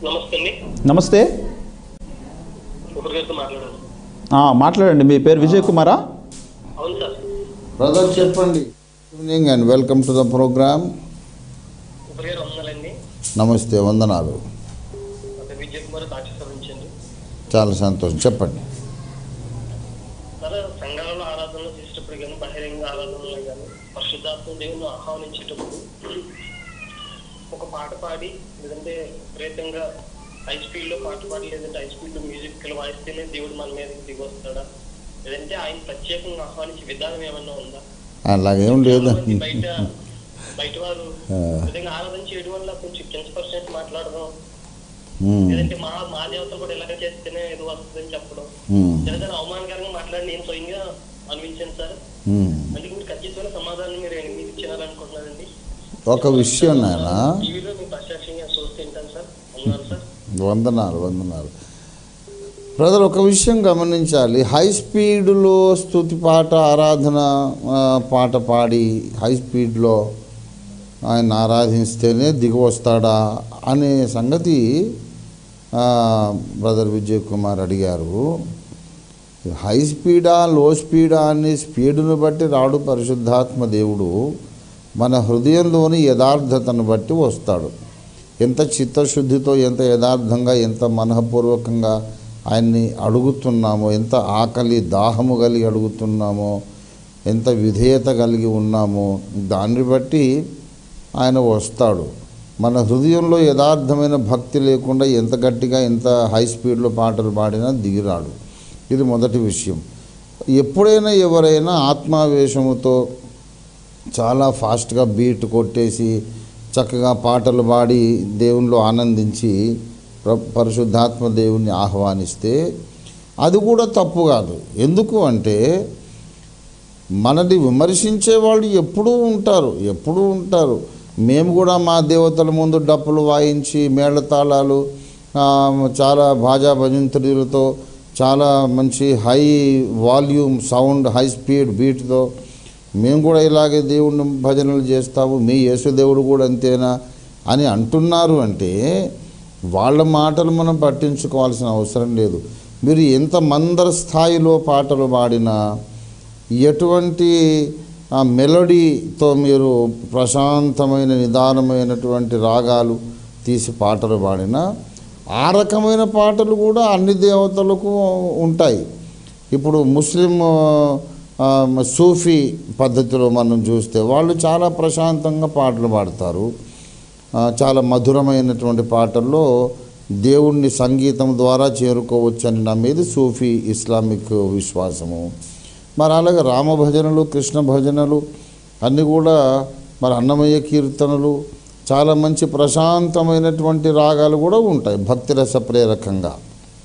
నమస్తే అండి నమస్తే ఒకరి గారితో మాట్లాడాను ఆ, మాట్లాడండి మీ పేరు విజయ్ కుమారా అవును సార్ బ్రదర్ చెప్పండి evening and welcome to the programme ఒకరి గారు వందలండి నమస్తే వందనాలు అదే విజయ్ కుమార్ దాక్షిణ నుంచి అండి చాలా సంతోషం చెప్పండి సార్ సంఘాలలో ఆరాధనలు చేసేటప్పుడు కానీ బహిరంగ ఆరాధనలు కానీ పరిశుద్ధాత్మ దేవుని ఆహ్వానించేటప్పుడు ఒక పాట పాడి లేదంటే విపరీతంగా హై స్పీడ్ లో పాట పాడి లేదంటే హై స్పీడ్ లో మ్యూజిక్ వాయిస్తేనే దేవుడు మన మీద దిగి వస్తాడా లేదంటే ఆయన ప్రత్యేకంగా ఆహ్వానించే విధానం ఏమన్నా ఉందా అలాగేం లేదు చాలా మంది బయట బయట వారు ఆ. విధంగా ఆరాధన చేయడం వల్ల కొంచెం కించపర్సెంట్ మాట్లాడడం మ్మ్. లేదంటే మా మా దేవతలు కూడా ఇలాగ చేస్తేనే ఏదో వస్తుందని చెప్పడం మ్మ్. లేదంటే అవమానకరంగా మాట్లాడి నేను స్వయంగా అనిపించాను సార్ మ్మ్. అందుకే మీరు ఖచ్చితమైన సమాధానం మీరు మీరు ఇచ్చినారనుకుంటున్నానండి ఒక విషయం నాయన టీవీలో మీ ప్రత్యక్షంగా చూస్తూ తింటాను సార్ అన్నారు సార్ వందనాలు వందనాలు బ్రదర్ ఒక విషయం గమనించాలి హై స్పీడ్లో స్తుతి పాట ఆరాధన ఆ, పాట పాడి హై స్పీడ్లో ఆయన ఆరాధిస్తేనే దిగి వస్తాడా అనే సంగతి ఆ, బ్రదర్ విజయ్ కుమార్ అడిగారు హై స్పీడా లో స్పీడా అనే స్పీడును బట్టి రాడు పరిశుద్ధాత్మ దేవుడు మన హృదయంలోని యథార్థతను బట్టి వస్తాడు ఎంత చిత్తశుద్ధితో ఎంత యథార్థంగా ఎంత మనఃపూర్వకంగా ఆయన్ని అడుగుతున్నామో ఎంత ఆకలి దాహము కలిగి అడుగుతున్నామో ఎంత విధేయత కలిగి ఉన్నామో దాన్ని బట్టి ఆయన వస్తాడు మన హృదయంలో యథార్థమైన భక్తి లేకుండా ఎంత గట్టిగా ఎంత హై స్పీడ్లో పాటలు పాడినా దిగిరాడు ఇది మొదటి విషయం ఎప్పుడైనా ఎవరైనా ఆత్మావేశముతో చాలా ఫాస్ట్గా బీట్ కొట్టేసి చక్కగా పాటలు పాడి దేవునిలో ఆనందించి ప్ర- పరిశుద్ధాత్మ దేవుణ్ణి ఆహ్వానిస్తే అది కూడా తప్పు కాదు ఎందుకు అంటే మనని విమర్శించే వాళ్ళు ఎప్పుడూ ఉంటారు ఎప్పుడూ ఉంటారు మేము కూడా మా దేవతల ముందు డప్పులు వాయించి మేళతాళాలు ఆ, చాలా భాజా భజంత్రులతో చాలా మంచి high volume sound high speed బీట్తో మేము కూడా ఇలాగే దేవుడిని భజనలు చేస్తాము మీ యేసుదేవుడు కూడా అంతేనా అని అంటున్నారు అంటే వాళ్ళ మాటలు మనం పట్టించుకోవాల్సిన అవసరం లేదు మీరు ఎంత మందర స్థాయిలో పాటలు పాడినా ఎటువంటి ఆ మెలోడీతో మీరు ప్రశాంతమైన నిదానమైనటువంటి రాగాలు తీసి పాటలు పాడినా ఆ రకమైన పాటలు కూడా అన్ని దేవతలకు ఉంటాయి ఇప్పుడు ముస్లిం ఆ, సూఫీ పద్ధతిలో మనం చూస్తే వాళ్ళు చాలా ప్రశాంతంగా పాటలు పాడతారు ఆ, చాలా మధురమైనటువంటి పాటల్లో దేవుణ్ణి సంగీతం ద్వారా చేరుకోవచ్చని నమ్మేది సూఫీ ఇస్లామిక్ విశ్వాసము మరి అలాగే రామ భజనలు కృష్ణ భజనలు అన్నీ కూడా మరి అన్నమయ్య కీర్తనలు చాలా మంచి ప్రశాంతమైనటువంటి రాగాలు కూడా ఉంటాయి భక్తిరస ప్రేరకంగా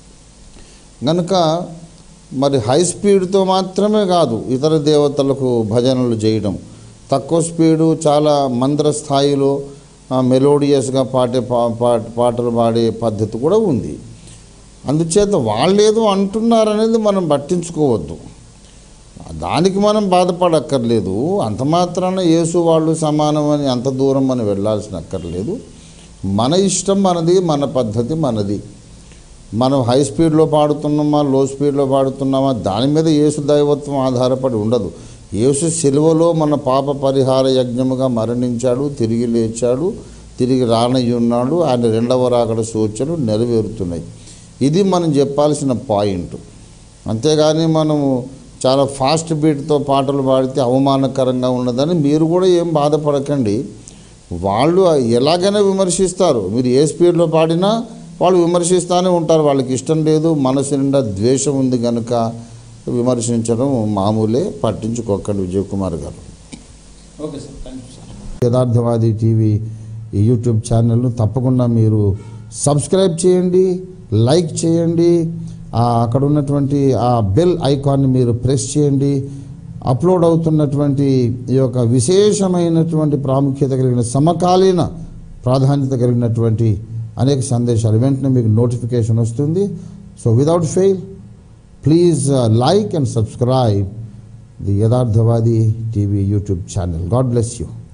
గనుక మరి హై స్పీడ్తో మాత్రమే కాదు ఇతర దేవతలకు భజనలు చేయడం తక్కువ స్పీడు చాలా మంద్ర స్థాయిలో మెలోడియస్గా పాడే పా పా- పాటలు పాడే పద్ధతి కూడా ఉంది అందుచేత వాళ్ళేదో అంటున్నారనేది మనం పట్టించుకోవద్దు దానికి మనం బాధపడక్కర్లేదు అంత మాత్రాన యేసు వాళ్ళు సమానమని అంత దూరం మనం వెళ్ళాల్సిన అక్కర్లేదు మన ఇష్టం మనది మన పద్ధతి మనది మనం హై స్పీడ్లో పాడుతున్నామా లో స్పీడ్లో పాడుతున్నామా దాని మీద యేసు దైవత్వం ఆధారపడి ఉండదు యేసు సిలువలో మన పాప పరిహార యజ్ఞముగా మరణించాడు తిరిగి లేచాడు తిరిగి రానయ్యి ఉన్నాడు ఆయన రెండవ రాకడ సూచనలు నెరవేరుతున్నాయి ఇది మనం చెప్పాల్సిన పాయింట్ అంతేగాని మనము చాలా ఫాస్ట్ బీట్తో పాటలు పాడితే అవమానకరంగా ఉన్నదని మీరు కూడా ఏం బాధపడకండి వాళ్ళు ఎలాగైనా విమర్శిస్తారు మీరు ఏ స్పీడ్లో పాడినా వాళ్ళు విమర్శిస్తూనే ఉంటారు వాళ్ళకి ఇష్టం లేదు మనసు నిండా ద్వేషం ఉంది కనుక విమర్శించడం మామూలే పట్టించుకోకండి విజయ్ కుమార్ గారు okay sir thank you sir యథార్థవాది టీవీ ఈ యూట్యూబ్ ఛానల్ను తప్పకుండా మీరు సబ్స్క్రైబ్ చేయండి లైక్ చేయండి ఆ అక్కడ ఉన్నటువంటి ఆ బెల్ ఐకాన్ని మీరు ప్రెస్ చేయండి అప్లోడ్ అవుతున్నటువంటి ఈ యొక్క విశేషమైనటువంటి ప్రాముఖ్యత కలిగిన సమకాలీన ప్రాధాన్యత కలిగినటువంటి అనేక సందేశాలు వెంటనే మీకు నోటిఫికేషన్ వస్తుంది so without fail please like and subscribe the యథార్థవాది TV YouTube channel God bless you